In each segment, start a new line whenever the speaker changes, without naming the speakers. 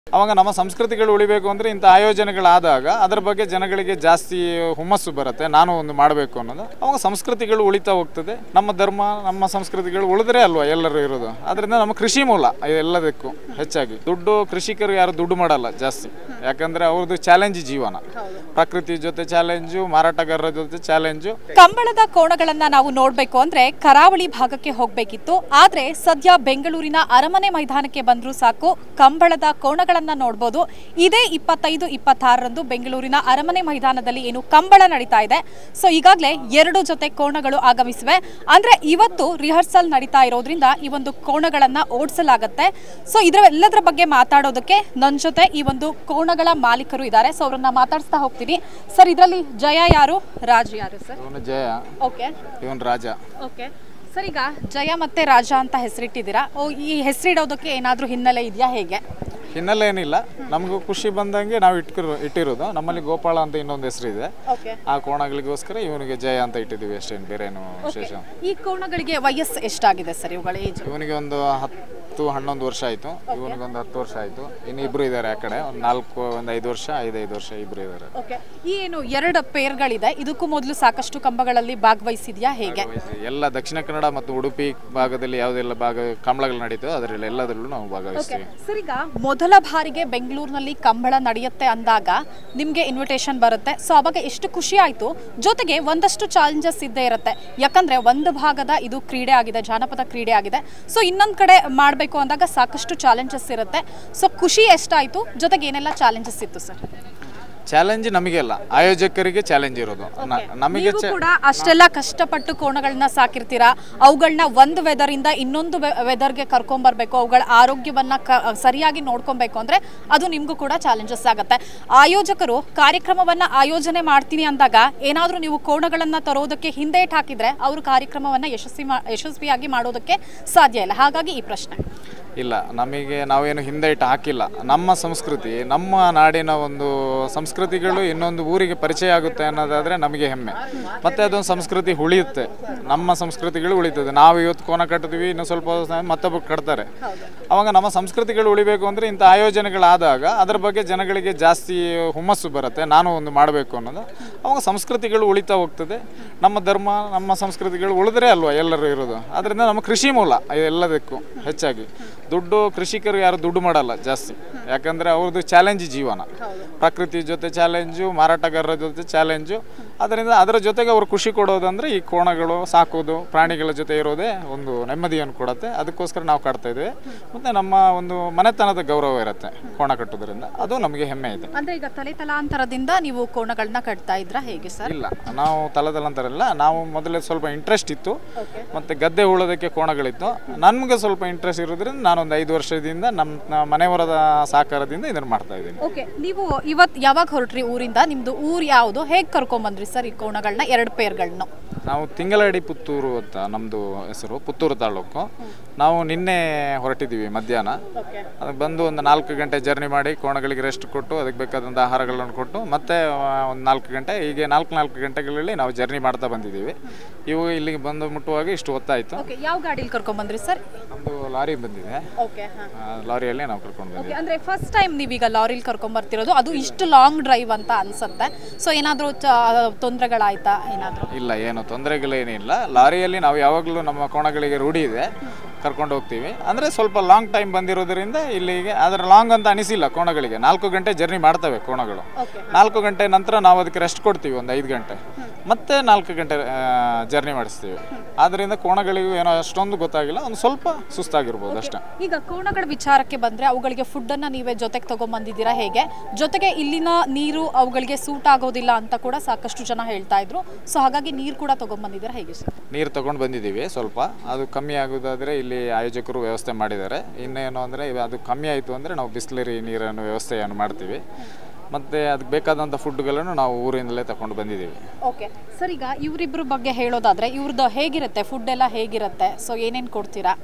ಅವಾಗ ನಮ್ಮ ಸಂಸ್ಕೃತಿಗಳು ಉಳಿಬೇಕು ಅಂದರೆ ಇಂಥ ಆಯೋಜನೆಗಳಾದಾಗ ಅದರ ಬಗ್ಗೆ ಜನಗಳಿಗೆ ಜಾಸ್ತಿ ಹುಮ್ಮಸ್ಸು ಬರುತ್ತೆ ನಾನು ಒಂದು ಮಾಡಬೇಕು ಅನ್ನೋದು ಅವಾಗ ಸಂಸ್ಕೃತಿಗಳು ಉಳಿತಾ ಹೋಗ್ತದೆ ನಮ್ಮ ಧರ್ಮ ನಮ್ಮ ಸಂಸ್ಕೃತಿಗಳು ಉಳಿದ್ರೆ ಅಲ್ವಾ ಎಲ್ಲರೂ ಇರೋದು ಅದರಿಂದ ನಮ್ಮ ಕೃಷಿ ಮೂಲ ಎಲ್ಲದಕ್ಕೂ ಹೆಚ್ಚಾಗಿ ದುಡ್ಡು ಕೃಷಿಕರು ಯಾರು ದುಡ್ಡು ಮಾಡಲ್ಲ ಜಾಸ್ತಿ ಯಾಕಂದ್ರೆ ಅವ್ರದ್ದು ಚಾಲೆಂಜ್ ಜೀವನ ಪ್ರಕೃತಿ ಜೊತೆ ಚಾಲೆಂಜು ಮಾರಾಟಗಾರರ ಜೊತೆ ಚಾಲೆಂಜು
ಕಂಬಳದ ಕೋಣಗಳನ್ನ ನಾವು ನೋಡ್ಬೇಕು ಅಂದ್ರೆ ಕರಾವಳಿ ಭಾಗಕ್ಕೆ ಹೋಗ್ಬೇಕಿತ್ತು ಆದ್ರೆ ಸದ್ಯ ಬೆಂಗಳೂರಿನ ಅರಮನೆ ಮೈದಾನಕ್ಕೆ ಬಂದ್ರೂ ಸಾಕು ಕಂಬಳದ ಕೋಣಗಳನ್ನ ನೋಡ್ಬೋದು ಇದೇ ಇಪ್ಪತ್ತೈದು ಇಪ್ಪತ್ತಾರರಂದು ಬೆಂಗಳೂರಿನ ಅರಮನೆ ಮೈದಾನದಲ್ಲಿ ಏನು ಕಂಬಳ ನಡೀತಾ ಇದೆ ಸೊ ಈಗಾಗಲೇ ಎರಡು ಜೊತೆ ಕೋಣಗಳು ಆಗಮಿಸಿವೆ ಅಂದ್ರೆ ಇವತ್ತು ರಿಹರ್ಸಲ್ ನಡೀತಾ ಇರೋದ್ರಿಂದ ಈ ಒಂದು ಕೋಣಗಳನ್ನ ಓಡಿಸಲಾಗತ್ತೆ ಸೊ ಇದರ ಎಲ್ಲದರ ಬಗ್ಗೆ ಮಾತಾಡೋದಕ್ಕೆ ನನ್ನ ಜೊತೆ ಈ ಒಂದು ಕೋಣಗಳ ಮಾಲೀಕರು ಇದ್ದಾರೆ ಸೊ ಅವ್ರನ್ನ ಮಾತಾಡಿಸ್ತಾ ಹೋಗ್ತೀನಿ ಸರ್ ಇದರಲ್ಲಿ ಜಯ ಯಾರು ರಾಜ್ ಯಾರು ಸರ್
ಇವನು ಜಯ
ಓಕೆ
ಇವನು ರಾಜ
ಓಕೆ ಸರ್ ಈಗ ಜಯ ಮತ್ತೆ ರಾಜ ಅಂತ ಹೆಸರಿಟ್ಟಿದ್ದೀರಾ ಓ ಈ ಹೆಸರಿಡೋದಕ್ಕೆ ಏನಾದರೂ ಹಿನ್ನೆಲೆ ಇದೆಯಾ ಹೇಗೆ
ಹಿನ್ನೆಲೆ ಏನಿಲ್ಲ ನಮಗೂ ಖುಷಿ ಬಂದಂಗೆ ನಾವು ಇಟ್ಕಿರೋ ಇಟ್ಟಿರೋದು ನಮ್ಮಲ್ಲಿ ಗೋಪಾಳ ಅಂತ ಇನ್ನೊಂದು ಹೆಸರಿದೆ
ಓಕೆ
ಆ ಕೋಣಗಳಿಗೋಸ್ಕರ ಇವನಿಗೆ ಜಯ ಅಂತ ಇಟ್ಟಿದ್ದೀವಿ ಅಷ್ಟೇನು ಬೇರೆ ಏನು ವಿಶೇಷ
ಈ ಕೋಣಗಳಿಗೆ ವಯಸ್ಸು ಎಷ್ಟಾಗಿದೆ ಸರ್ ಇವುಗಳ ಏಜ್
ಇವನಿಗೆ ಒಂದು ಹತ್ತು ಹನ್ನೊಂದು ವರ್ಷ ಆಯಿತು ಇವನಿಗೆ ಒಂದು ಹತ್ತು ವರ್ಷ ಆಯಿತು ಇನ್ನು ಇಬ್ಬರು ಇದ್ದಾರೆ ಆ ಕಡೆ ಒಂದು ನಾಲ್ಕು ಒಂದು ಐದು ವರ್ಷ ಐದೈದು ವರ್ಷ ಇಬ್ಬರು ಇದ್ದಾರೆ
ಓಕೆ ಈ ಏನು ಎರಡು ಪೇರ್ಗಳಿದೆ ಇದಕ್ಕೂ ಮೊದಲು ಸಾಕಷ್ಟು ಕಂಬಗಳಲ್ಲಿ ಭಾಗವಹಿಸಿದ್ಯಾ ಹೇಗೆ
ಎಲ್ಲ ದಕ್ಷಿಣ ಕನ್ನಡ ಮತ್ತು ಉಡುಪಿ ಭಾಗದಲ್ಲಿ ಯಾವುದೆಲ್ಲ ಭಾಗ ಕಂಬಳಗಳು ನಡೀತೋ ಅದರಲ್ಲಿ ಎಲ್ಲದರಲ್ಲೂ ನಾವು ಭಾಗವಹಿಸ್ತೀವಿ
ಸರ್ ಈಗ ಮೊದಲ ಬಾರಿಗೆ ಬೆಂಗಳೂರಿನಲ್ಲಿ ಕಂಬಳ ನಡೆಯುತ್ತೆ ಅಂದಾಗ ನಿಮಗೆ ಇನ್ವಿಟೇಷನ್ ಬರುತ್ತೆ ಸೊ ಅವಾಗ ಎಷ್ಟು ಖುಷಿ ಆಯಿತು ಜೊತೆಗೆ ಒಂದಷ್ಟು ಚಾಲೆಂಜಸ್ ಇದ್ದೇ ಇರುತ್ತೆ ಯಾಕಂದ್ರೆ ಒಂದು ಭಾಗದ ಇದು ಕ್ರೀಡೆ ಆಗಿದೆ ಜಾನಪದ ಕ್ರೀಡೆ ಆಗಿದೆ ಸೊ ಇನ್ನೊಂದು ಕಡೆ ಮಾಡಬೇಕು ಅಂದಾಗ ಸಾಕಷ್ಟು ಚಾಲೆಂಜಸ್ ಇರುತ್ತೆ ಸೊ ಖುಷಿ ಎಷ್ಟಾಯಿತು ಜೊತೆಗೆ ಏನೆಲ್ಲ ಚಾಲೆಂಜಸ್ ಇತ್ತು ಸರ್
ಚಾಲೆಂಜ್ ನಮಗೆ ಅಲ್ಲ ಆಯೋಜಕರಿಗೆ ಚಾಲೆಂಜ್ ಇರೋದು ನ- ನಮಗೆ
ನೀವು ಕೂಡ ಅಷ್ಟೆಲ್ಲ ಕಷ್ಟಪಟ್ಟು ಕೋಣಗಳನ್ನ ಸಾಕಿರ್ತೀರಾ ಅವುಗಳನ್ನ ಒಂದು ವೆದರ್ ಇಂದ ಇನ್ನೊಂದು ವೆದರ್ಗೆ ಕರ್ಕೊಂಬರ್ಬೇಕು ಅವುಗಳ ಆರೋಗ್ಯವನ್ನ ಕ- ಸರಿಯಾಗಿ ನೋಡ್ಕೊಬೇಕು ಅಂದ್ರೆ ಅದು ನಿಮ್ಗೂ ಕೂಡ ಚಾಲೆಂಜಸ್ ಆಗುತ್ತೆ ಆಯೋಜಕರು ಕಾರ್ಯಕ್ರಮವನ್ನ ಆಯೋಜನೆ ಮಾಡ್ತೀನಿ ಅಂದಾಗ ಏನಾದ್ರೂ ನೀವು ಕೋಣಗಳನ್ನ ತರೋದಕ್ಕೆ ಹಿಂದೇಟ್ ಹಾಕಿದ್ರೆ ಅವರು ಕಾರ್ಯಕ್ರಮವನ್ನ ಯಶಸ್ವಿ ಮಾ- ಯಶಸ್ವಿಯಾಗಿ ಮಾಡೋದಕ್ಕೆ ಸಾಧ್ಯ ಇಲ್ಲ ಹಾಗಾಗಿ ಈ ಪ್ರಶ್ನೆ
ಇಲ್ಲ ನಮಗೆ ನಾವೇನು ಹಿಂದೆ ಇಟ್ಟು ಹಾಕಿಲ್ಲ ನಮ್ಮ ಸಂಸ್ಕೃತಿ ನಮ್ಮ ನಾಡಿನ ಒಂದು ಸಂಸ್ಕೃತಿಗಳು ಇನ್ನೊಂದು ಊರಿಗೆ ಪರಿಚಯ ಆಗುತ್ತೆ ಅನ್ನೋದಾದರೆ ನಮಗೆ ಹೆಮ್ಮೆ ಮತ್ತು ಅದೊಂದು ಸಂಸ್ಕೃತಿ ಉಳಿಯುತ್ತೆ ನಮ್ಮ ಸಂಸ್ಕೃತಿಗಳು ಉಳಿತದೆ ನಾವು ಇವತ್ತು ಕೋನ ಕಟ್ತೀವಿ ಇನ್ನು ಸ್ವಲ್ಪ ಹೊತ್ತು ಮತ್ತೊಬ್ಬರು ಕಟ್ತಾರೆ ಅವಾಗ ನಮ್ಮ ಸಂಸ್ಕೃತಿಗಳು ಉಳಿಬೇಕು ಅಂದರೆ ಇಂಥ ಆಯೋಜನೆಗಳಾದಾಗ ಅದರ ಬಗ್ಗೆ ಜನಗಳಿಗೆ ಜಾಸ್ತಿ ಹುಮ್ಮಸ್ಸು ಬರುತ್ತೆ ನಾನು ಒಂದು ಮಾಡಬೇಕು ಅನ್ನೋದು ಅವಾಗ ಸಂಸ್ಕೃತಿಗಳು ಉಳಿತಾ ಹೋಗ್ತದೆ ನಮ್ಮ ಧರ್ಮ ನಮ್ಮ ಸಂಸ್ಕೃತಿಗಳು ಉಳಿದ್ರೆ ಅಲ್ವಾ ಎಲ್ಲರೂ ಇರೋದು ಅದರಿಂದ ನಮ್ಮ ಕೃಷಿ ಮೂಲ ಎಲ್ಲದಕ್ಕೂ ಹೆಚ್ಚಾಗಿ ದುಡ್ಡು ಕೃಷಿಕರು ಯಾರು ದುಡ್ಡು ಮಾಡಲ್ಲ ಜಾಸ್ತಿ ಯಾಕಂದರೆ ಅವ್ರದ್ದು ಚಾಲೆಂಜ್ ಜೀವನ ಪ್ರಕೃತಿ ಜೊತೆ ಚಾಲೆಂಜು ಮಾರಾಟಗಾರರ ಜೊತೆ ಚಾಲೆಂಜು ಅದರಿಂದ ಅದರ ಜೊತೆಗೆ ಅವ್ರು ಖುಷಿ ಕೊಡೋದಂದ್ರೆ ಈ ಕೋಣಗಳು ಸಾಕೋದು ಪ್ರಾಣಿಗಳ ಜೊತೆ ಇರೋದೇ ಒಂದು ನೆಮ್ಮದಿಯನ್ನು ಕೊಡುತ್ತೆ ಅದಕ್ಕೋಸ್ಕರ ನಾವು ಕಾಡ್ತಾ ಇದ್ದೇವೆ ಮತ್ತು ನಮ್ಮ ಒಂದು ಮನೆತನದ ಗೌರವ ಇರುತ್ತೆ ಕೋಣ ಕಟ್ಟೋದ್ರಿಂದ ಅದು ನಮಗೆ ಹೆಮ್ಮೆ ಇದೆ
ಅಂದ್ರೆ ಈಗ ತಲೆ ತಲಾಂತರದಿಂದ ನೀವು ಕೋಣಗಳನ್ನ ಕಟ್ತಾ ಇದ್ರ ಹೇಗೆ ಸರ್
ಇಲ್ಲ ನಾವು ತಲತಲಂತರಲ್ಲ ನಾವು ಮೊದಲೇ ಸ್ವಲ್ಪ ಇಂಟ್ರೆಸ್ಟ್ ಇತ್ತು ಮತ್ತು ಗದ್ದೆ ಉಳೋದಕ್ಕೆ ಕೋಣಗಳಿತ್ತು ನನಗೆ ಸ್ವಲ್ಪ ಇಂಟ್ರೆಸ್ಟ್ ಇರೋದ್ರಿಂದ ನಾನೊಂದು ಐದು ವರ್ಷದಿಂದ ನಮ್ಮ ನಮ್ಮ ಮನೆಯವರದ ಸಹಕಾರದಿಂದ ಇದನ್ನು ಮಾಡ್ತಾ ಇದ್ದೀನಿ
ಓಕೆ ನೀವು ಇವತ್ತು ಯಾವಾಗ ಹೊರಟ್ರಿ ಊರಿಂದ ನಿಮ್ದು ಊರು ಯಾವುದು ಹೇಗೆ ಕರ್ಕೊಂಬಂದ್ರಿ ಸರ್ ಈ ಕೋಣಗಳನ್ನ ಎರಡು ಪೇರ್ಗಳನ್ನ
ನಾವು ತಿಂಗಳಡಿ ಪುತ್ತೂರು ಅಂತ ನಮ್ಮದು ಹೆಸರು ಪುತ್ತೂರು ತಾಲೂಕು ನಾವು ನಿನ್ನೆ ಹೊರಟಿದ್ದೀವಿ ಮಧ್ಯಾಹ್ನ ಅದಕ್ಕೆ ಬಂದು ಒಂದು ನಾಲ್ಕು ಗಂಟೆ ಜರ್ನಿ ಮಾಡಿ ಕೋಣಗಳಿಗೆ ರೆಸ್ಟ್ ಕೊಟ್ಟು ಅದಕ್ಕೆ ಬೇಕಾದಂಥ ಆಹಾರಗಳನ್ನು ಕೊಟ್ಟು ಮತ್ತೆ ಒಂದು ನಾಲ್ಕು ಗಂಟೆ ಹೀಗೆ ನಾಲ್ಕು ನಾಲ್ಕು ಗಂಟೆಗಳಲ್ಲಿ ನಾವು ಜರ್ನಿ ಮಾಡ್ತಾ ಬಂದಿದ್ದೀವಿ ಇವು ಇಲ್ಲಿಗೆ ಬಂದು ಮುಟ್ಟುವಾಗ ಇಷ್ಟು ಹೊತ್ತಾಯಿತು
ಓಕೆ ಯಾವ ಗಾಡೀಲಿ ಕರ್ಕೊಂಬಂದ್ರಿ ಸರ್
ನಮ್ಮದು ಲಾರಿ ಬಂದಿದೆ
ಓಕೆ
ಆ, ಲಾರಿಯಲ್ಲಿ ನಾವು ಕರ್ಕೊಂಡು ಬಂದಿದ್ದೀವಿ
ಓಕೆ ಅಂದ್ರೆ ಫಸ್ಟ್ ಟೈಮ್ ನೀವೀಗ ಲಾರಿಲಿ ಕರ್ಕೊಂಬರ್ತಿರೋದು ಅದು ಇಷ್ಟು ಲಾಂಗ್ ಡ್ರೈವ್ ಅಂತ ಅನ್ಸುತ್ತೆ ಸೊ ಏನಾದರೂ ತೊಂದರೆಗಳಾಯ್ತಾ ಏನಾದರೂ
ಇಲ್ಲ ಏನು ತೊಂದರೆಗಳೇನಿಲ್ಲ ಲಾರಿಯಲ್ಲಿ ನಾವು ಯಾವಾಗಲೂ ನಮ್ಮ ಕೋಣಗಳಿಗೆ ರೂಢಿ ಇದೆ ಕರ್ಕೊಂಡು ಹೋಗ್ತೀವಿ ಅಂದರೆ ಸ್ವಲ್ಪ ಲಾಂಗ್ ಟೈಮ್ ಬಂದಿರೋದ್ರಿಂದ ಇಲ್ಲಿಗೆ ಅದರ ಲಾಂಗ್ ಅಂತ ಅನಿಸಿಲ್ಲ ಕೋಣಗಳಿಗೆ ನಾಲ್ಕು ಗಂಟೆ ಜರ್ನಿ ಮಾಡ್ತವೆ ಕೋಣಗಳು ನಾಲ್ಕು ಗಂಟೆ ನಂತರ ನಾವು ಅದಕ್ಕೆ ರೆಸ್ಟ್ ಕೊಡ್ತೀವಿ ಒಂದು ಐದು ಗಂಟೆ ಮತ್ತೆ ನಾಲ್ಕು ಗಂಟೆ ಜರ್ನಿ ಮಾಡಿಸ್ತೀವಿ ಆದ್ದರಿಂದ ಕೋಣಗಳಿಗೂ ಏನೋ ಅಷ್ಟೊಂದು ಗೊತ್ತಾಗಿಲ್ಲ ಒಂದು ಸ್ವಲ್ಪ ಸುಸ್ತಾಗಿರ್ಬೋದು ಅಷ್ಟೇ
ಈಗ ಕೋಣಗಳ ವಿಚಾರಕ್ಕೆ ಬಂದ್ರೆ ಅವುಗಳಿಗೆ ಫುಡ್ ಅನ್ನ ನೀವೇ ಜೊತೆಗೆ ತಗೊಂಬಂದಿದ್ದೀರಾ ಹೇಗೆ ಜೊತೆಗೆ ಇಲ್ಲಿನ ನೀರು ಅವುಗಳಿಗೆ ಸೂಟ್ ಆಗೋದಿಲ್ಲ ಅಂತ ಕೂಡ ಸಾಕಷ್ಟು ಜನ ಹೇಳ್ತಾ ಇದ್ರು ಸೊ ಹಾಗಾಗಿ ನೀರು ಕೂಡ ತಗೊಂಬಂದಿದ್ದೀರಾ ಹೇಗೆ ಸರ್
ನೀರು ತಗೊಂಡು ಬಂದಿದ್ದೀವಿ ಸ್ವಲ್ಪ ಅದು ಕಮ್ಮಿ ಆಗೋದಾದರೆ ಇಲ್ಲಿ ಆಯೋಜಕರು ವ್ಯವಸ್ಥೆ ಮಾಡಿದ್ದಾರೆ ಇನ್ನೇನು ಅಂದರೆ ಅದು ಕಮ್ಮಿ ಆಯಿತು ಅಂದರೆ ನಾವು ಬಿಸ್ಲರಿ ನೀರನ್ನು ವ್ಯವಸ್ಥೆಯನ್ನು ಮಾಡ್ತೀವಿ ಮತ್ತು ಅದಕ್ಕೆ ಬೇಕಾದಂಥ ಫುಡ್ಗಳನ್ನು ನಾವು ಊರಿಂದಲೇ ತಗೊಂಡು ಬಂದಿದ್ದೀವಿ
ಓಕೆ ಸರ್ ಈಗ ಇವರಿಬ್ಬರ ಬಗ್ಗೆ ಹೇಳೋದಾದ್ರೆ ಇವ್ರದ್ದು ಹೇಗಿರುತ್ತೆ ಫುಡ್ ಎಲ್ಲ ಹೇಗಿರುತ್ತೆ ಸೊ ಏನೇನು ಕೊಡ್ತೀರಾ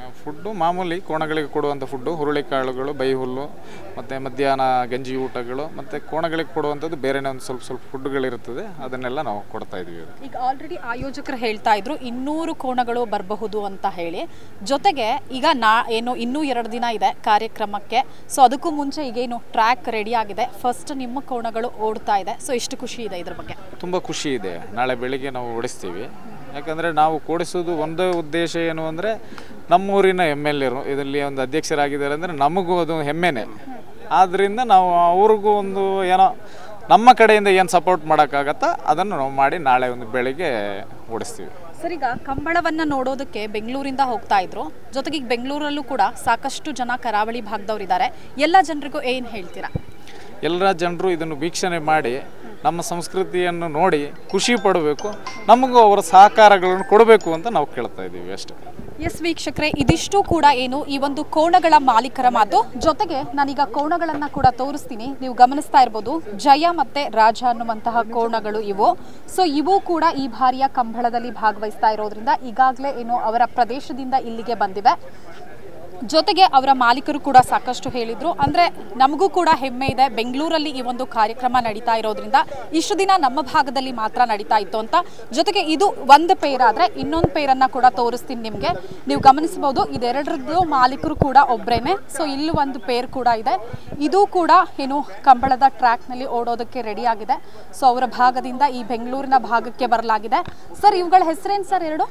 ಫುಡ್ಡು ಮಾಮೂಲಿ ಕೋಣಗಳಿಗೆ ಕೊಡುವಂಥ ಫುಡ್ಡು ಹುರುಳಿಕಾಳುಗಳು ಬೈ ಹುಲ್ಲು ಮತ್ತು ಮಧ್ಯಾಹ್ನ ಗಂಜಿ ಊಟಗಳು ಮತ್ತು ಕೋಣಗಳಿಗೆ ಕೊಡುವಂಥದ್ದು ಬೇರೆನೇ ಒಂದು ಸ್ವಲ್ಪ ಸ್ವಲ್ಪ ಫುಡ್ಗಳಿರ್ತದೆ ಅದನ್ನೆಲ್ಲ ನಾವು ಕೊಡ್ತಾ ಇದ್ದೀವಿ
ಈಗ ಆಲ್ರೆಡಿ ಆಯೋಜಕರು ಹೇಳ್ತಾ ಇದ್ರು ಇನ್ನೂರು ಕೋಣಗಳು ಬರಬಹುದು ಅಂತ ಹೇಳಿ ಜೊತೆಗೆ ಈಗ ನಾ ಏನು ಇನ್ನೂ ಎರಡು ದಿನ ಇದೆ ಕಾರ್ಯಕ್ರಮಕ್ಕೆ ಸೊ ಅದಕ್ಕೂ ಮುಂಚೆ ಈಗೇನು ಟ್ರ್ಯಾಕ್ ರೆಡಿ ಆಗಿದೆ ಫಸ್ಟ್ ನಿಮ್ಮ ಕೋಣಗಳು ಓಡ್ತಾ ಇದೆ ಸೊ ಎಷ್ಟು ಖುಷಿ ಇದೆ ಇದ್ರ ಬಗ್ಗೆ
ತುಂಬ ಖುಷಿ ಇದೆ ನಾಳೆ ಬೆಳಿಗ್ಗೆ ನಾವು ಓಡಿಸ್ತೀವಿ ಯಾಕಂದರೆ ನಾವು ಕೂಡಿಸೋದು ಒಂದೇ ಉದ್ದೇಶ ಏನು ಅಂದರೆ ನಮ್ಮೂರಿನ ಎಮ್ ಎಲ್ ಎರು ಇದರಲ್ಲಿ ಒಂದು ಅಧ್ಯಕ್ಷರಾಗಿದ್ದಾರೆ ಅಂದರೆ ನಮಗೂ ಅದು ಹೆಮ್ಮೆನೇ ಆದ್ದರಿಂದ ನಾವು ಅವ್ರಿಗೂ ಒಂದು ಏನೋ ನಮ್ಮ ಕಡೆಯಿಂದ ಏನು ಸಪೋರ್ಟ್ ಮಾಡೋಕ್ಕಾಗತ್ತಾ ಅದನ್ನು ನಾವು ಮಾಡಿ ನಾಳೆ ಒಂದು ಬೆಳಿಗ್ಗೆ ಓಡಿಸ್ತೀವಿ
ಸರ್ ಈಗ ಕಂಬಳವನ್ನ ನೋಡೋದಕ್ಕೆ ಬೆಂಗಳೂರಿಂದ ಹೋಗ್ತಾ ಇದ್ರು ಜೊತೆಗೆ ಈಗ ಬೆಂಗಳೂರಲ್ಲೂ ಕೂಡ ಸಾಕಷ್ಟು ಜನ ಕರಾವಳಿ ಭಾಗದವರಿದ್ದಾರೆ ಎಲ್ಲ ಜನರಿಗೂ ಏನು ಹೇಳ್ತೀರಾ
ಎಲ್ಲ ಜನರು ಇದನ್ನು ವೀಕ್ಷಣೆ ಮಾಡಿ ನಮ್ಮ ಸಂಸ್ಕೃತಿಯನ್ನು ನೋಡಿ ಖುಷಿ ಪಡಬೇಕು ನಮಗೂ ಅವರ ಸಹಕಾರಗಳನ್ನು ಕೊಡಬೇಕು ಅಂತ ನಾವು ಕೇಳ್ತಾ ಇದ್ದೀವಿ ಅಷ್ಟೇ
ಎಸ್ ವೀಕ್ಷಕರೇ ಇದಿಷ್ಟು ಕೂಡ ಏನು ಈ ಒಂದು ಕೋಣಗಳ ಮಾಲೀಕರ ಮಾತು ಜೊತೆಗೆ ನಾನೀಗ ಕೋಣಗಳನ್ನ ಕೂಡ ತೋರಿಸ್ತೀನಿ ನೀವು ಗಮನಿಸ್ತಾ ಇರ್ಬೋದು ಜಯ ಮತ್ತೆ ರಾಜ ಅನ್ನುವಂತಹ ಕೋಣಗಳು ಇವು ಸೊ ಇವು ಕೂಡ ಈ ಬಾರಿಯ ಕಂಬಳದಲ್ಲಿ ಭಾಗವಹಿಸ್ತಾ ಇರೋದ್ರಿಂದ ಈಗಾಗಲೇ ಏನು ಅವರ ಪ್ರದೇಶದಿಂದ ಇಲ್ಲಿಗೆ ಬಂದಿವೆ ಜೊತೆಗೆ ಅವರ ಮಾಲೀಕರು ಕೂಡ ಸಾಕಷ್ಟು ಹೇಳಿದ್ರು ಅಂದ್ರೆ ನಮಗೂ ಕೂಡ ಹೆಮ್ಮೆ ಇದೆ ಬೆಂಗಳೂರಲ್ಲಿ ಈ ಒಂದು ಕಾರ್ಯಕ್ರಮ ನಡೀತಾ ಇರೋದ್ರಿಂದ ಇಷ್ಟು ದಿನ ನಮ್ಮ ಭಾಗದಲ್ಲಿ ಮಾತ್ರ ನಡೀತಾ ಇತ್ತು ಅಂತ ಜೊತೆಗೆ ಇದು ಒಂದು ಪೇರ್ ಆದ್ರೆ ಇನ್ನೊಂದು ಪೇರನ್ನ ಕೂಡ ತೋರಿಸ್ತೀನಿ ನಿಮಗೆ ನೀವು ಗಮನಿಸಬಹುದು ಇದೆರಡರದ್ದು ಮಾಲೀಕರು ಕೂಡ ಒಬ್ರೇನೆ ಸೊ ಇಲ್ಲಿ ಒಂದು ಪೇರ್ ಕೂಡ ಇದೆ ಇದು ಕೂಡ ಏನು ಕಂಬಳದ ಟ್ರ್ಯಾಕ್ನಲ್ಲಿ ಓಡೋದಕ್ಕೆ ರೆಡಿ ಆಗಿದೆ ಸೊ ಅವರ ಭಾಗದಿಂದ ಈ ಬೆಂಗಳೂರಿನ ಭಾಗಕ್ಕೆ ಬರಲಾಗಿದೆ ಸರ್ ಇವುಗಳ ಹೆಸರೇನು ಸರ್ ಎರಡು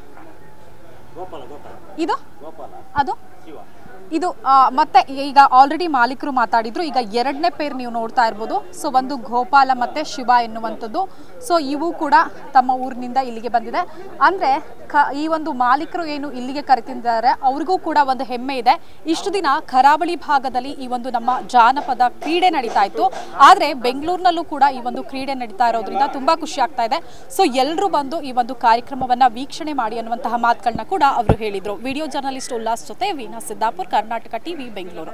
ಇದು ಅದು ಇದು ಆ, ಮತ್ತೆ ಈಗ ಆಲ್ರೆಡಿ ಮಾಲೀಕರು ಮಾತಾಡಿದ್ರು ಈಗ ಎರಡನೇ ಪೇರ್ ನೀವು ನೋಡ್ತಾ ಇರ್ಬೋದು ಸೊ ಒಂದು ಗೋಪಾಲ ಮತ್ತೆ ಶಿವ ಎನ್ನುವಂಥದ್ದು ಸೊ ಇವು ಕೂಡ ತಮ್ಮ ಊರಿನಿಂದ ಇಲ್ಲಿಗೆ ಬಂದಿದೆ ಅಂದ್ರೆ ಕ ಈ ಒಂದು ಮಾಲೀಕರು ಏನು ಇಲ್ಲಿಗೆ ಕರೆತಿದ್ದಾರೆ ಅವ್ರಿಗೂ ಕೂಡ ಒಂದು ಹೆಮ್ಮೆ ಇದೆ ಇಷ್ಟು ದಿನ ಕರಾವಳಿ ಭಾಗದಲ್ಲಿ ಈ ಒಂದು ನಮ್ಮ ಜಾನಪದ ಕ್ರೀಡೆ ನಡೀತಾ ಇತ್ತು ಆದ್ರೆ ಬೆಂಗಳೂರಿನಲ್ಲೂ ಕೂಡ ಈ ಒಂದು ಕ್ರೀಡೆ ನಡೀತಾ ಇರೋದ್ರಿಂದ ತುಂಬಾ ಖುಷಿ ಆಗ್ತಾ ಇದೆ ಸೊ ಎಲ್ಲರೂ ಬಂದು ಈ ಒಂದು ಕಾರ್ಯಕ್ರಮವನ್ನ ವೀಕ್ಷಣೆ ಮಾಡಿ ಅನ್ನುವಂತಹ ಮಾತುಗಳನ್ನ ಕೂಡ ಅವರು ಹೇಳಿದ್ರು ವಿಡಿಯೋ ಜರ್ನಲಿಸ್ಟ್ ಉಲ್ಲಾಸ್ ಜೊತೆ Veena Siddapur Karnataka TV Bengaluru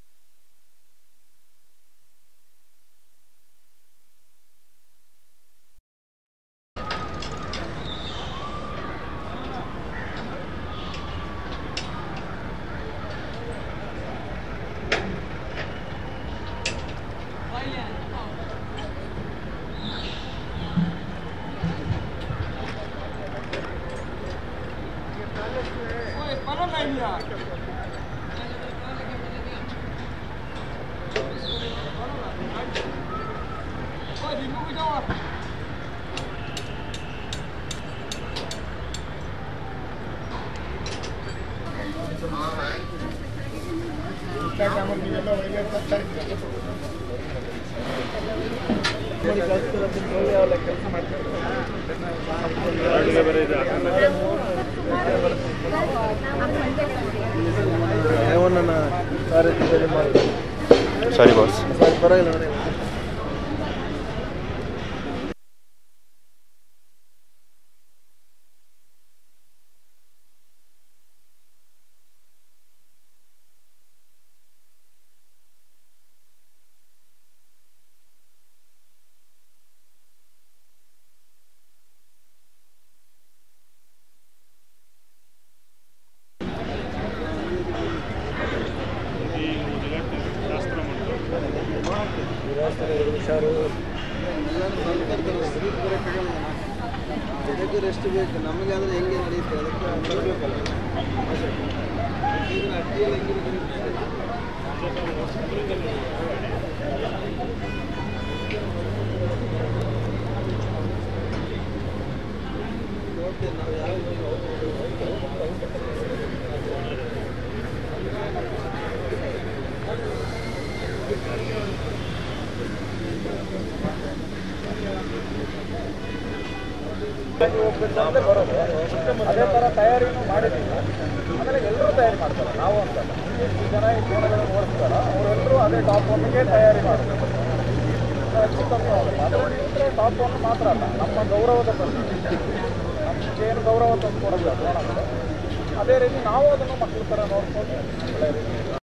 sorry boss
ಜನಕ್ಕೆ ರೆಸ್ಟ್ ಬೇಕು ನಮಗೆ ಆದರೆ ಹೆಂಗೆ ನಡೆಯುತ್ತೆ ಅದಕ್ಕೆ ಬರಬೇಕಲ್ಲ ಈಗಿನ ಅಡ್ಡಿಯಲ್ಲಿ ನೋಡ್ತೇನೆ ನಾವು ಯಾವ
ಅದೇ ಥರ ತಯಾರಿನೂ ಮಾಡಿದ್ದೀವಿ ಆಮೇಲೆ ಎಲ್ಲರೂ ತಯಾರಿ ಮಾಡ್ತಾರೆ ನಾವು ಅಂತ ಎಷ್ಟು ಜನ ಈ ಕೋಣಗಳನ್ನು ಓಡಿಸ್ತಾರೋ ಅವರೆಲ್ಲರೂ ಅದೇ ಟಾಪ್ ಒನ್ಗೆ ತಯಾರಿ ಮಾಡ್ತಾರೆ ಹೆಚ್ಚು ಕಮ್ಮಿ ಆಗುತ್ತೆ ಅದರಲ್ಲಿ ಟಾಪ್ ಒನ್ ಮಾತ್ರ ಅಲ್ಲ ನಮ್ಮ ಗೌರವದ ಪ್ರಶ್ನೆ ನಮ್ಗೆ ಏನು ಗೌರವ ತಂದು ಕೊಡೋದು ಕೋಣಗಳು ಅದೇ ರೀತಿ ನಾವು ಅದನ್ನು ಮಕ್ಕಳ ಥರ ನೋಡ್ಕೊಂಡು ಒಳ್ಳೆಯ ರೀತಿ